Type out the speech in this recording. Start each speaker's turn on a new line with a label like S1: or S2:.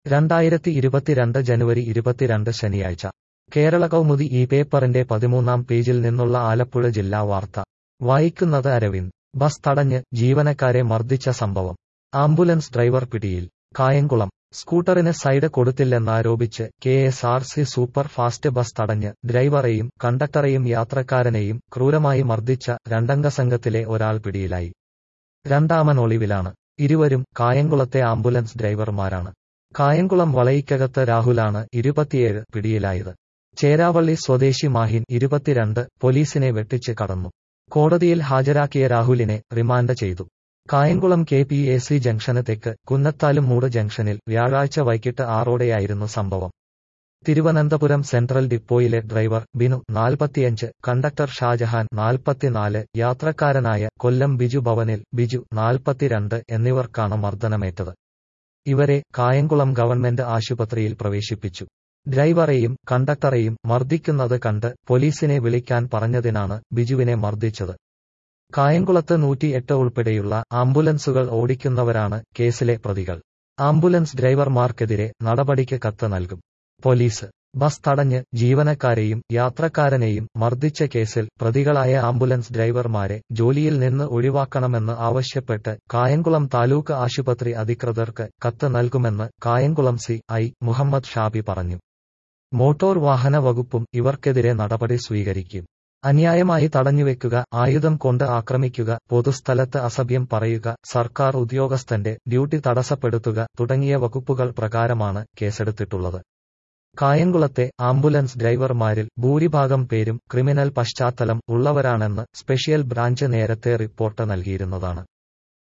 S1: രണ്ടായിരത്തി ഇരുപത്തിരണ്ട് ജനുവരി ഇരുപത്തിരണ്ട് ശനിയാഴ്ച കേരള കൗമുദി ഈ പേപ്പറിന്റെ പതിമൂന്നാം പേജിൽ നിന്നുള്ള ആലപ്പുഴ ജില്ലാ വാർത്ത വായിക്കുന്നത് അരവിന്ദ് ബസ് തടഞ്ഞ് ജീവനക്കാരെ മർദ്ദിച്ച സംഭവം ആംബുലൻസ് ഡ്രൈവർ പിടിയിൽ Kayamkulam സ്കൂട്ടറിന് side കൊടുത്തില്ലെന്നാരോപിച്ച് K S R C super fast bus തടഞ്ഞ് ഡ്രൈവറെയും കണ്ടക്ടറെയും യാത്രക്കാരനെയും ക്രൂരമായി മർദ്ദിച്ച രണ്ടംഗ സംഘത്തിലെ ഒരാൾ പിടിയിലായി രണ്ടാമൻ ഒളിവിലാണ് ഇരുവരും കായംകുളത്തെ ആംബുലൻസ് ഡ്രൈവർമാരാണ് കായംകുളം വളയിക്കകത്ത് രാഹുലാണ് ഇരുപത്തിയേഴ് പിടിയിലായത് ചേരാവള്ളി സ്വദേശി മാഹിൻ ഇരുപത്തിരണ്ട് പോലീസിനെ വെട്ടിച്ച് കടന്നു കോടതിയിൽ ഹാജരാക്കിയ രാഹുലിനെ റിമാൻഡ് ചെയ്തു Kayamkulam K P A C ജംഗ്ഷന് തെക്ക് കുന്നത്താലും മൂട് ജംഗ്ഷനിൽ വ്യാഴാഴ്ച വൈകിട്ട് ആറോടെയായിരുന്നു സംഭവം തിരുവനന്തപുരം സെൻട്രൽ ഡിപ്പോയിലെ ഡ്രൈവർ ബിനു നാൽപ്പത്തിയഞ്ച് കണ്ടക്ടർ ഷാജഹാൻ നാൽപ്പത്തിനാല് യാത്രക്കാരനായ കൊല്ലം ബിജു ഭവനിൽ ബിജു നാൽപ്പത്തിരണ്ട് എന്നിവർക്കാണ് മർദ്ദനമേറ്റത് ഇവരെ കായംകുളം ഗവൺമെന്റ് ആശുപത്രിയിൽ പ്രവേശിപ്പിച്ചു ഡ്രൈവറെയും കണ്ടക്ടറെയും മർദ്ദിക്കുന്നത് കണ്ട് പോലീസിനെ വിളിക്കാൻ പറഞ്ഞതിനാണ് ബിജുവിനെ മർദ്ദിച്ചത് കായംകുളത്ത് നൂറ്റിയെട്ട് ഉൾപ്പെടെയുള്ള ആംബുലൻസുകൾ ഓടിക്കുന്നവരാണ് കേസിലെ പ്രതികൾ ആംബുലൻസ് ഡ്രൈവർമാർക്കെതിരെ നടപടിക്ക് കത്ത് നൽകും പോലീസ് ബസ് തടഞ്ഞ് ജീവനക്കാരെയും യാത്രക്കാരനെയും മർദ്ദിച്ച കേസിൽ പ്രതികളായ ആംബുലൻസ് ഡ്രൈവർമാരെ ജോലിയിൽ നിന്ന് ഒഴിവാക്കണമെന്ന് ആവശ്യപ്പെട്ട് കായംകുളം താലൂക്ക് ആശുപത്രി അധികൃതർക്ക് കത്ത് നൽകുമെന്ന് കായംകുളം സി ഐ മുഹമ്മദ് ഷാബി പറഞ്ഞു മോട്ടോർ വാഹന വകുപ്പും ഇവർക്കെതിരെ നടപടി സ്വീകരിക്കും അന്യായമായി തടഞ്ഞുവെക്കുക ആയുധം കൊണ്ട് ആക്രമിക്കുക പൊതുസ്ഥലത്ത് അസഭ്യം പറയുക സർക്കാർ ഉദ്യോഗസ്ഥന്റെ ഡ്യൂട്ടി തടസ്സപ്പെടുത്തുക തുടങ്ങിയ വകുപ്പുകൾ പ്രകാരമാണ് കേസെടുത്തിട്ടുള്ളത് കായംകുളത്തെ ആംബുലൻസ് ഡ്രൈവർമാരിൽ ഭൂരിഭാഗം പേരും ക്രിമിനൽ പശ്ചാത്തലം ഉള്ളവരാണെന്ന് സ്പെഷ്യൽ ബ്രാഞ്ച് നേരത്തെ റിപ്പോർട്ട് നൽകിയിരുന്നതാണ്